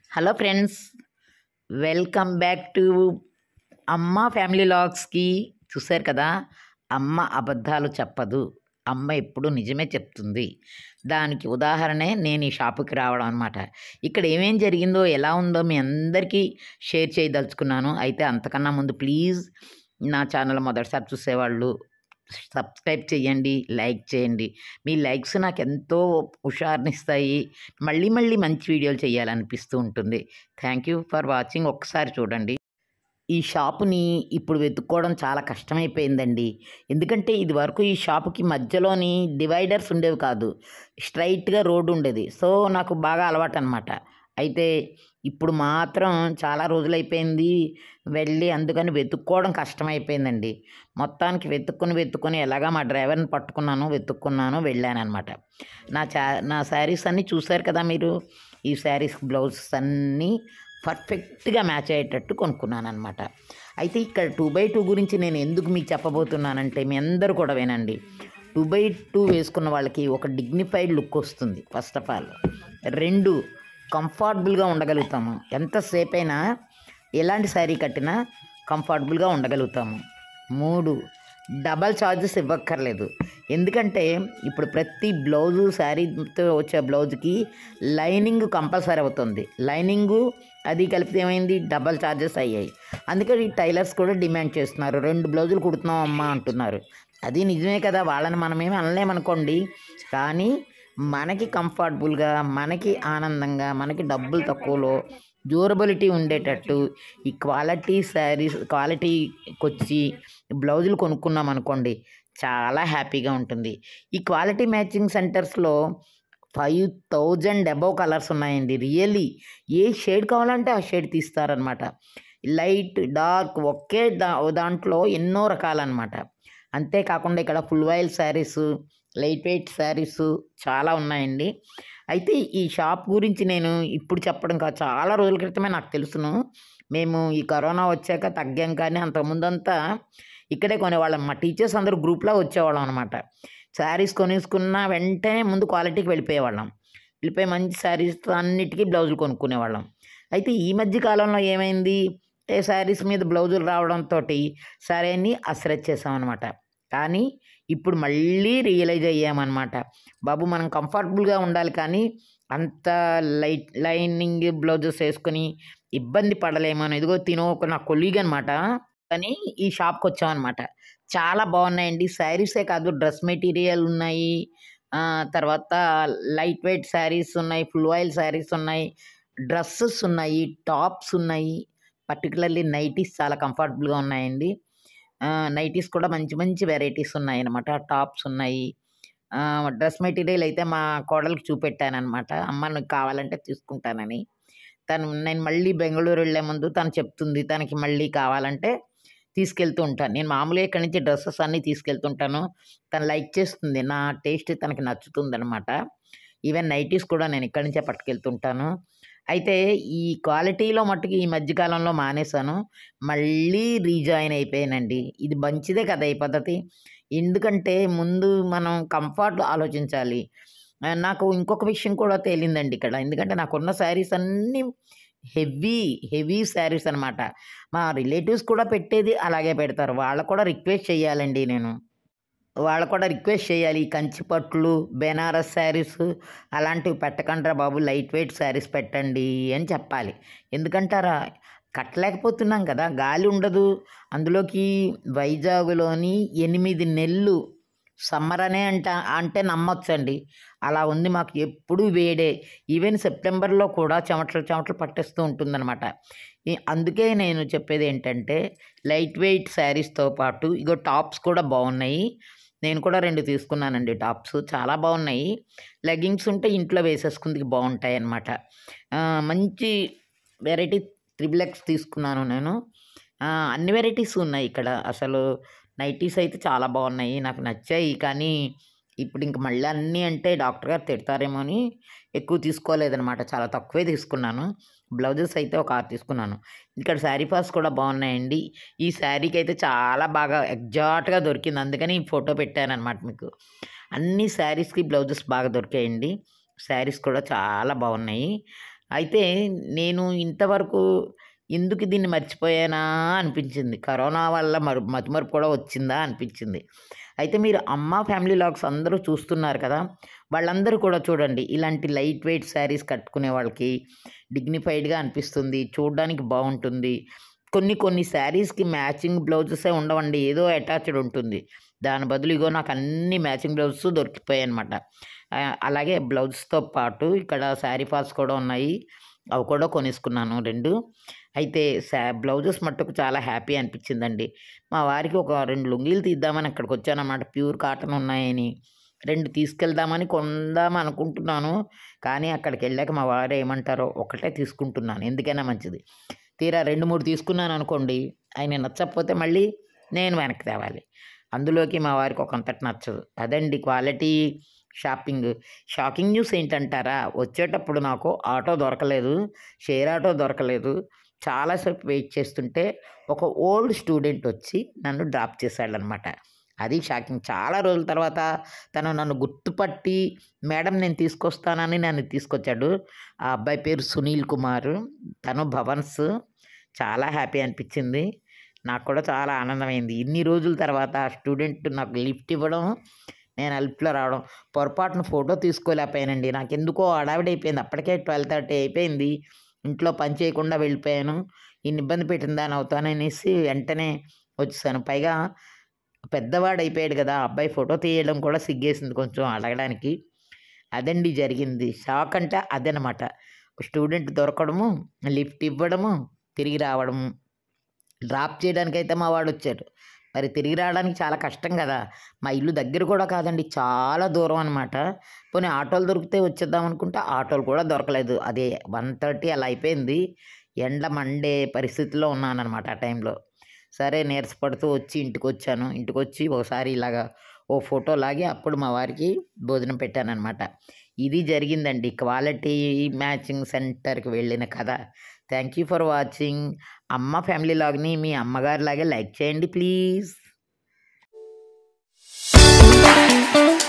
hello friends welcome back to అమ్మ family లాగ్స్కి చూశారు కదా అమ్మ అబద్ధాలు చెప్పదు అమ్మ ఎప్పుడు నిజమే చెప్తుంది దానికి ఉదాహరణే నేను ఈ షాపుకి రావడం అనమాట ఇక్కడ ఏమేం జరిగిందో ఎలా ఉందో మీ అందరికీ షేర్ చేయదలుచుకున్నాను అయితే అంతకన్నా ముందు ప్లీజ్ నా ఛానల్ మొదటిసారి చూసేవాళ్ళు సబ్స్క్రైబ్ చేయండి లైక్ చేయండి మీ లైక్స్ నాకు ఎంతో హుషారునిస్తాయి మళ్ళీ మళ్ళీ మంచి వీడియోలు చేయాలనిపిస్తూ ఉంటుంది థ్యాంక్ యూ ఫర్ వాచింగ్ ఒక్కసారి చూడండి ఈ షాపుని ఇప్పుడు వెతుక్కోవడం చాలా కష్టమైపోయిందండి ఎందుకంటే ఇది వరకు ఈ షాపుకి మధ్యలోని డివైడర్స్ ఉండేవి కాదు స్ట్రైట్గా రోడ్డు ఉండేది సో నాకు బాగా అలవాటు అనమాట అయితే ఇప్పుడు మాత్రం చాలా రోజులైపోయింది వెళ్ళి అందుకని వెతుక్కోవడం కష్టమైపోయిందండి మొత్తానికి వెతుక్కుని వెతుక్కుని ఎలాగా మా డ్రైవర్ని పట్టుకున్నాను వెతుక్కున్నాను వెళ్ళాను అనమాట నా చా నా శారీస్ అన్నీ చూశారు కదా మీరు ఈ శారీస్ బ్లౌజెస్ అన్నీ పర్ఫెక్ట్గా మ్యాచ్ అయ్యేటట్టు కొనుక్కున్నాను అనమాట అయితే ఇక్కడ టూ బై టూ గురించి నేను ఎందుకు మీకు చెప్పబోతున్నానంటే మీ అందరూ కూడా వినండి టూ బై టూ వేసుకున్న వాళ్ళకి ఒక డిగ్నిఫైడ్ లుక్ వస్తుంది ఫస్ట్ ఆఫ్ ఆల్ రెండు కంఫర్టబుల్గా ఉండగలుగుతాము ఎంతసేపు అయినా ఎలాంటి శారీ కట్టినా కంఫర్టబుల్గా ఉండగలుగుతాము మూడు డబల్ ఛార్జెస్ ఇవ్వక్కర్లేదు ఎందుకంటే ఇప్పుడు ప్రతి బ్లౌజు శారీతో వచ్చే బ్లౌజ్కి లైనింగ్ కంపల్సరీ అవుతుంది లైనింగు అది కలిపితే ఏమైంది డబల్ ఛార్జెస్ అయ్యాయి అందుకే ఈ టైలర్స్ కూడా డిమాండ్ చేస్తున్నారు రెండు బ్లౌజులు కుడుతున్నాం అమ్మా అంటున్నారు అది నిజమే కదా వాళ్ళని మనమేమి అనలేమనుకోండి కానీ మనకి కంఫర్టబుల్గా మనకి ఆనందంగా మనకి డబ్బులు తక్కువలో డ్యూరబిలిటీ ఉండేటట్టు ఈ క్వాలిటీ శారీస్ క్వాలిటీకి వచ్చి బ్లౌజులు కొనుక్కున్నాం అనుకోండి చాలా హ్యాపీగా ఉంటుంది ఈ క్వాలిటీ మ్యాచింగ్ సెంటర్స్లో ఫైవ్ థౌజండ్ అబవ్ కలర్స్ ఉన్నాయండి రియల్లీ ఏ షేడ్ కావాలంటే ఆ షేడ్ తీస్తారనమాట లైట్ డార్క్ ఒకే దా దాంట్లో ఎన్నో రకాలన్నమాట అంతేకాకుండా ఇక్కడ full voile sarees light weight sarees చాలా ఉన్నాయండి అయితే ఈ షాప్ గురించి నేను ఇప్పుడు చెప్పడం కాదు చాలా రోజుల క్రితమే నాకు తెలుసును మేము ఈ కరోనా వచ్చాక తగ్గాం కానీ అంతకుముందంతా ఇక్కడే కొనేవాళ్ళం మా టీచర్స్ అందరూ గ్రూప్లో వచ్చేవాళ్ళం అనమాట శారీస్ కొనేసుకున్న వెంటనే ముందు క్వాలిటీకి వెళ్ళిపోయేవాళ్ళం వెళ్ళిపోయి మంచి శారీస్ అన్నిటికీ బ్లౌజులు కొనుక్కునేవాళ్ళం అయితే ఈ మధ్య కాలంలో ఏమైంది ఏ శారీస్ మీద బ్లౌజులు రావడంతో సరేని అశ్రద్ధ చేసామన్నమాట కానీ ఇప్పుడు మళ్ళీ రియలైజ్ అయ్యామన్నమాట బాబు మనం కంఫర్టబుల్గా ఉండాలి కానీ అంత లైట్ లైనింగ్ బ్లౌజెస్ వేసుకొని ఇబ్బంది పడలేము అని ఇదిగో తినో ఒక నా కొలీగ్ అనమాట కానీ ఈ షాప్కి వచ్చామన్నమాట చాలా బాగున్నాయండి శారీసే కాదు డ్రెస్ మెటీరియల్ ఉన్నాయి ఆ, తర్వాత లైట్ వెయిట్ శారీస్ ఉన్నాయి ఫుల్ ఆయిల్ శారీస్ ఉన్నాయి డ్రెస్సెస్ ఉన్నాయి టాప్స్ ఉన్నాయి పర్టికులర్లీ నైటీస్ చాలా కంఫర్టబుల్గా ఉన్నాయండి నైటీస్ కూడా మంచి మంచి వెరైటీస్ ఉన్నాయి అనమాట టాప్స్ ఉన్నాయి డ్రెస్ మెటీరియల్ అయితే మా కోడలికి చూపెట్టానమాట అమ్మ నీకు కావాలంటే తీసుకుంటానని తను నేను మళ్ళీ బెంగళూరు వెళ్ళే ముందు తను చెప్తుంది తనకి మళ్ళీ కావాలంటే తీసుకెళ్తూ ఉంటాను నేను మామూలుగా ఇక్కడి నుంచి డ్రెస్సెస్ అన్నీ తీసుకెళ్తుంటాను తను లైక్ చేస్తుంది నా టేస్ట్ తనకి నచ్చుతుంది అనమాట ఈవెన్ నైటీస్ కూడా నేను ఇక్కడి నుంచే పట్టుకెళ్తుంటాను అయితే ఈ క్వాలిటీలో మట్టుకు ఈ మధ్యకాలంలో మానేశాను మళ్ళీ రీజాయిన్ అయిపోయానండి ఇది మంచిదే కదా ఈ పద్ధతి ఎందుకంటే ముందు మనం కంఫర్ట్ ఆలోచించాలి ఆ, నాకు ఇంకొక విషయం కూడా తేలిందండి ఇక్కడ ఎందుకంటే నాకున్న శారీస్ అన్నీ హెవీ హెవీ శారీస్ అనమాట మా రిలేటివ్స్ కూడా పెట్టేది అలాగే పెడతారు వాళ్ళకు కూడా రిక్వెస్ట్ చేయాలండి నేను వాళ్ళు కూడా రిక్వెస్ట్ చేయాలి ఈ కంచి పట్లు బెనారస్ శారీస్ అలాంటివి పెట్టకండ్రా బాబు లైట్ వెయిట్ శారీస్ పెట్టండి అని చెప్పాలి ఎందుకంటారా కట్టలేకపోతున్నాం కదా గాలి ఉండదు అందులోకి వైజాగ్లోని ఎనిమిది నెలలు సమ్మర్ అనే అంట అంటే నమ్మొచ్చండి అలా ఉంది మాకు ఎప్పుడు వేడే ఈవెన్ సెప్టెంబర్లో కూడా చెమటలు చెమటలు పట్టేస్తూ ఉంటుందన్నమాట ఈ- అందుకే నేను చెప్పేది ఏంటంటే లైట్ వెయిట్ శారీస్తో పాటు ఇగో టాప్స్ కూడా బాగున్నాయి నేను కూడా రెండు తీసుకున్నానండి టాప్స్ చాలా బాగున్నాయి లెగ్గింగ్స్ ఉంటే ఇంట్లో వేసేసుకుందుకు బాగుంటాయి అన్నమాట ఆ, మంచి వెరైటీ త్రిబుల్ ఎక్స్ తీసుకున్నాను నేను ఆ, అన్ని వెరైటీస్ ఉన్నాయి ఇక్కడ అసలు నైటీస్ అయితే చాలా బాగున్నాయి నాకు నచ్చాయి కానీ ఇప్పుడు ఇంక మళ్ళీ అన్నీ అంటే డాక్టర్ గారు తిడతారేమో అని ఎక్కువ తీసుకోలేదనమాట చాలా తక్కువే తీసుకున్నాను బ్లౌజెస్ అయితే ఒక ఆరు తీసుకున్నాను ఇక్కడ శారీ ఫాల్స్ కూడా బాగున్నాయండి ఈ శారీకి అయితే చాలా బాగా ఎగ్జాక్ట్గా దొరికింది అందుకని ఈ ఫోటో పెట్టాను అనమాట మీకు అన్ని శారీస్కి బ్లౌజెస్ బాగా దొరికాయండి శారీస్ కూడా చాలా బాగున్నాయి అయితే నేను ఇంతవరకు ఎందుకు దీన్ని మర్చిపోయానా అనిపించింది కరోనా వల్ల మరి మతిమరుపు కూడా వచ్చిందా అనిపించింది అయితే మీరు అమ్మ ఫ్యామిలీ లాగ్స్ అందరూ చూస్తున్నారు కదా వాళ్ళందరూ కూడా చూడండి ఇలాంటి లైట్ వెయిట్ శారీస్ కట్టుకునే వాళ్ళకి డిగ్నిఫైడ్గా అనిపిస్తుంది చూడడానికి బాగుంటుంది కొన్ని కొన్ని శారీస్కి మ్యాచింగ్ బ్లౌజెసే ఉండవండి ఏదో అటాచ్డ్ ఉంటుంది దాని బదులు ఇగో నాకు అన్ని మ్యాచింగ్ బ్లౌజెస్ దొరికిపోయాయి అనమాట అలాగే బ్లౌజ్తో పాటు ఇక్కడ శారీ ఫాల్స్ కూడా ఉన్నాయి అవి కూడా కొనేసుకున్నాను రెండు అయితే శా బ్లౌజెస్ మట్టుకు చాలా హ్యాపీ అనిపించిందండి మా వారికి ఒక రెండు లుంగీలు తీద్దామని అక్కడికి వచ్చానన్నమాట ప్యూర్ కాటన్ ఉన్నాయని రెండు తీసుకెళ్దామని కొందాం అనుకుంటున్నాను కానీ అక్కడికి వెళ్ళాక మా వారు ఏమంటారో ఒకటే తీసుకుంటున్నాను ఎందుకైనా మంచిది తీరా రెండు మూడు తీసుకున్నాను అనుకోండి ఆయన నచ్చకపోతే మళ్ళీ నేను వెనక్కి తేవాలి అందులోకి మా వారికి ఒక అంతటి నచ్చదు అదండి క్వాలిటీ షాపింగ్ షాకింగ్ న్యూస్ ఏంటంటారా వచ్చేటప్పుడు నాకు ఆటో దొరకలేదు షేర్ ఆటో దొరకలేదు చాలాసేపు వెయిట్ చేస్తుంటే ఒక ఓల్డ్ స్టూడెంట్ వచ్చి నన్ను డ్రాప్ చేశాడనమాట అది షాకింగ్ చాలా రోజుల తర్వాత తను నన్ను గుర్తుపట్టి మేడం నేను తీసుకొస్తానని నన్ను తీసుకొచ్చాడు ఆ అబ్బాయి పేరు సునీల్ కుమార్ తను భవన్స్ చాలా హ్యాపీ అనిపించింది నాకు కూడా చాలా ఆనందమైంది ఇన్ని రోజుల తర్వాత ఆ స్టూడెంట్ నాకు లిఫ్ట్ ఇవ్వడం నేను ఆ లిఫ్ట్లో రావడం పొరపాటున ఫోటో తీసుకోలేకపోయానండి నాకు ఎందుకో హడావిడి అయిపోయింది అప్పటికే ట్వెల్వ్ థర్టీ అయిపోయింది ఇంట్లో పని చేయకుండా వెళ్ళిపోయాను ఇన్ని ఇబ్బంది పెట్టిందా అని అవుతాననేసి వెంటనే వచ్చేసాను పైగా పెద్దవాడు అయిపోయాడు కదా ఆ అబ్బాయి ఫోటో తీయడం కూడా సిగ్గేసింది కొంచెం అడగడానికి అదండి జరిగింది షాక్ అంటే అదనమాట స్టూడెంట్ దొరకడము లిఫ్ట్ ఇవ్వడము తిరిగి రావడము డ్రాప్ చేయడానికైతే మా వాడు వచ్చాడు మరి తిరిగి రావడానికి చాలా కష్టం కదా మా ఇల్లు దగ్గర కూడా కాదండి చాలా దూరం అనమాట పోనీ ఆటోలు దొరికితే వచ్చేద్దాం అనుకుంటే ఆటోలు కూడా దొరకలేదు అదే వన్ థర్టీ అలా అయిపోయింది ఎండ మండే పరిస్థితిలో ఉన్నానన్నమాట ఆ టైంలో సరే నీరసపడుతూ వచ్చి ఇంటికి వచ్చాను ఇంటికి వచ్చి ఒకసారి ఇలాగా ఓ ఫోటో లాగి అప్పుడు మా వారికి భోజనం పెట్టానన్నమాట ఇది జరిగిందండి క్వాలిటీ మ్యాచింగ్ సెంటర్కి వెళ్ళిన కథ థ్యాంక్ యూ ఫర్ వాచింగ్ అమ్మ ఫ్యామిలీ లాగ్ని మీ అమ్మగారి లాగే లైక్ చేయండి ప్లీజ్